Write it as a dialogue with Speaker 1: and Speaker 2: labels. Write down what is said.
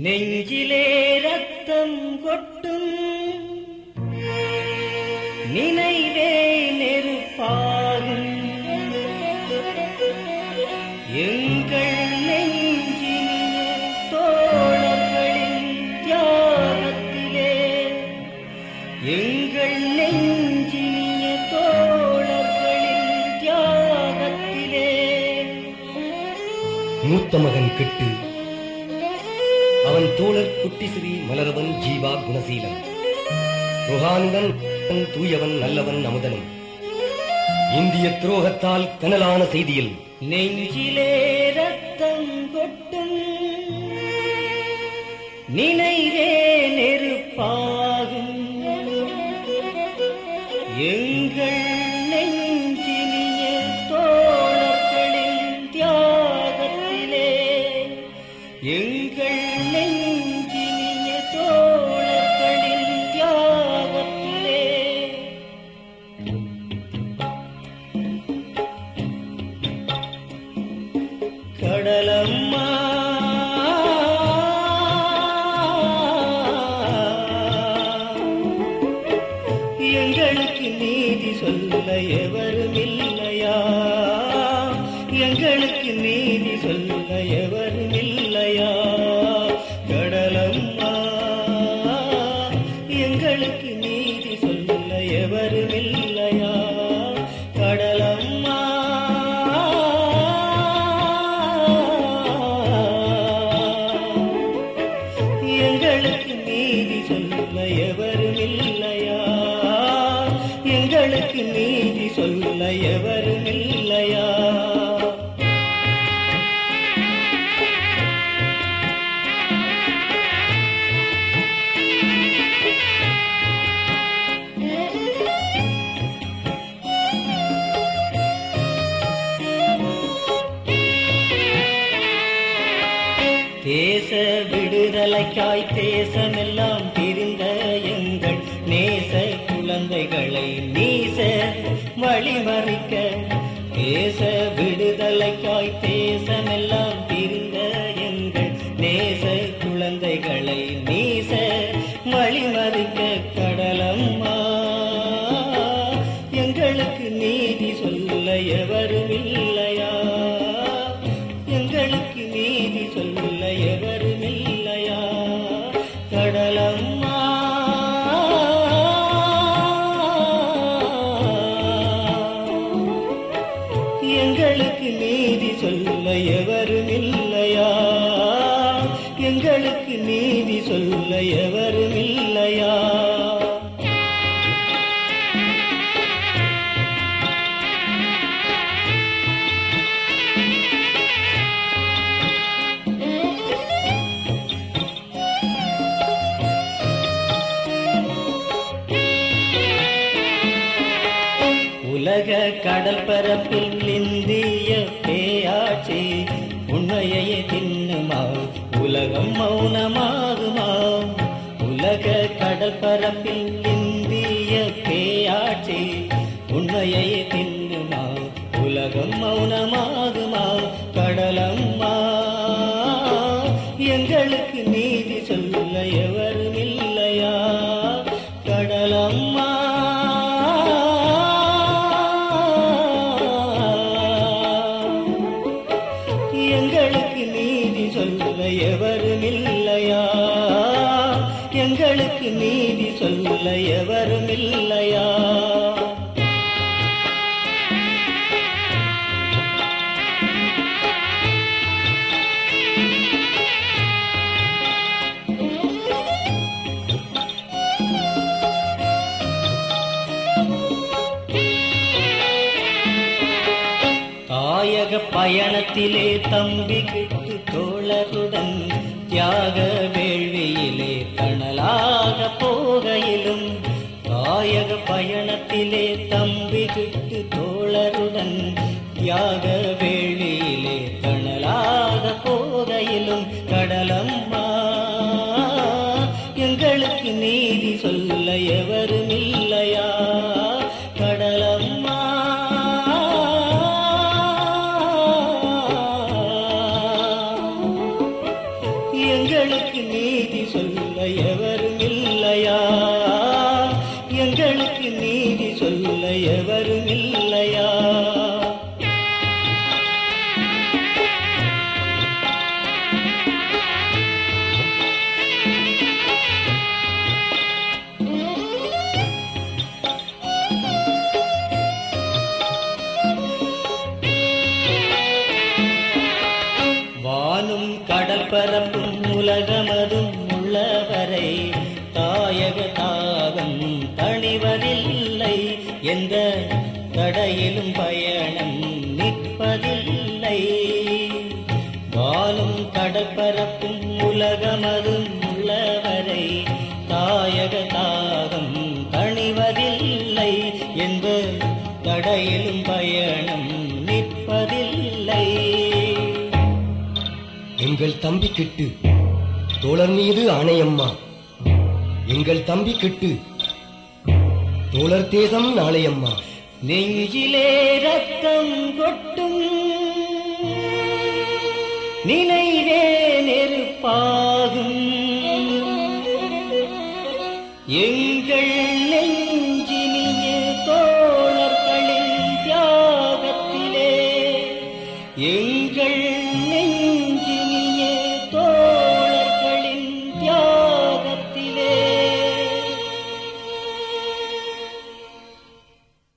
Speaker 1: நெஞ்சிலே ரத்தம் கொட்டும் நினைவே நெருப்பாகும் எங்கள் நெஞ்சினிய தோழர்களின் தியாகத்திலே எங்கள் நெஞ்சினிய தோழர்களின் தியாகத்திலே
Speaker 2: மூத்த மகன் கிட்டு அவன் தோழர் குட்டிசிறி மலரவன் ஜீவா குணசீலன் ருஹானுடன் தூயவன் நல்லவன் அமுதனும் இந்திய துரோகத்தால் கனலான செய்தியில்
Speaker 1: நெஞ்சிலே ரத்தம் கொட்டும் நினைவே நெருப்பாகும் எங்கள் நெஞ்சினிய தோழர்களின் தியாகத்திலே எங்கள் நெஞ்சினிய தோழர்களின் தியாகத்திலே கடலம்மா எங்களுக்கு நீதி சொல்ல எவரும் இல்லையா எங்களுக்கு நீதி சொல்ல எவரும் இல்லையா கடலம்மா எங்களுக்கு நீதி சொல்ல எவரும் இல்லையா கடலம்மா எங்களுக்கு நீதி சொல்ல எவரும் இல்லையா எங்களுக்கு நீதி சொல்ல எவரும் இல்லையா தேச விடுதலைக்காய் தேசமெல்லாம் பிரிந்த எங்கள் நேச குழந்தைகளை நீச வழிமறிக்க தேச விடுதலைக்காய் தேசமெல்லாம் பிரிந்த எங்கள் நேச குழந்தைகளை நீச வழிமறிக்க கடலம்மா எங்களுக்கு நீதி சொல்ல எவரும் இல்லையா எங்களுக்கு நீதி சொல்ல எவரும் இல்லையா கடலம்மா எங்களுக்கு நீதி சொல்ல எவரும் இல்லையா எங்களுக்கு நீதி சொல்ல எவரும் இல்லையா உலக கடல் பரப்பில் இந்திய பேயாட்சி உண்மையை தின்னுமா உலகம் மௌனமாகுமா உலக கடல் பரப்பில் இந்திய பேயாட்சி உண்மையை தின்னுமா உலகம் மௌனமாகுமா கடலம்மா எங்களுக்கு நீதி சொல்ல எவரும் இல்லையா கடலம்மா எங்களுக்கு நீதி சொல்ல எவரும் இல்லையா எங்களுக்கு நீதி சொல்ல எவரும் இல்லையா தாயக பயணத்திலே தம்பி கிட்டு தோழருடன் தியாக வேள்வியிலே தணலாக போகையிலும் தாயக பயணத்திலே தம்பி கிட்டு தோழருடன் தியாக வேள்வியிலே தணலாக போகையிலும் கடலம்மா எங்களுக்கு நீதி சொல்ல எவரும் இல்லையா கடலம்மா எங்களுக்கு நீ தாகம் தணிவதில்லை எந்த தடையிலும் பயணம் நிற்பதில்லை வானும் கடற்பரப்பும் உலகமதும் உள்ளவரை தாயக தாகம் தணிவதில்லை எந்த தடையிலும் பயணம் நிற்பதில்லை
Speaker 2: எங்கள் தம்பி கிட்டு தோழர் மீது ஆணையம்மா எங்கள் தம்பி கிட்டு தோழர் தேசம் நாளையம்மா
Speaker 1: நெஞ்சிலே ரத்தம் கொட்டும் நினைவே நெருப்பாகும் எங்கள் நெஞ்சினிய தோழர்களின் தியாகத்திலே எங்கள்